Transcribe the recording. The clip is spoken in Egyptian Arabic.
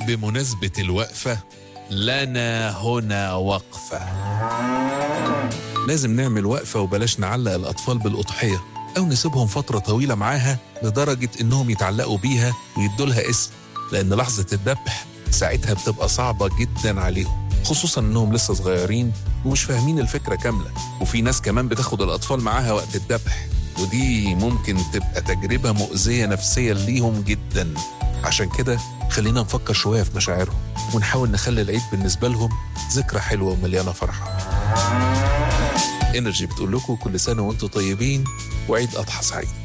وبمناسبة الوقفة لنا هنا وقفة لازم نعمل وقفة وبلاش نعلق الأطفال بالأضحية أو نسيبهم فترة طويلة معاها لدرجة إنهم يتعلقوا بيها ويدولها اسم لأن لحظة الذبح ساعتها بتبقى صعبة جدا عليهم خصوصا إنهم لسه صغيرين ومش فاهمين الفكرة كاملة وفي ناس كمان بتاخد الأطفال معاها وقت الذبح ودي ممكن تبقى تجربة مؤذية نفسيا ليهم جدا عشان كده خلينا نفكر شوية في مشاعرهم ونحاول نخلي العيد بالنسبة لهم ذكرى حلوة ومليانة فرحة انرجي بتقول لكم كل سنة وانتم طيبين وعيد أضحى سعيد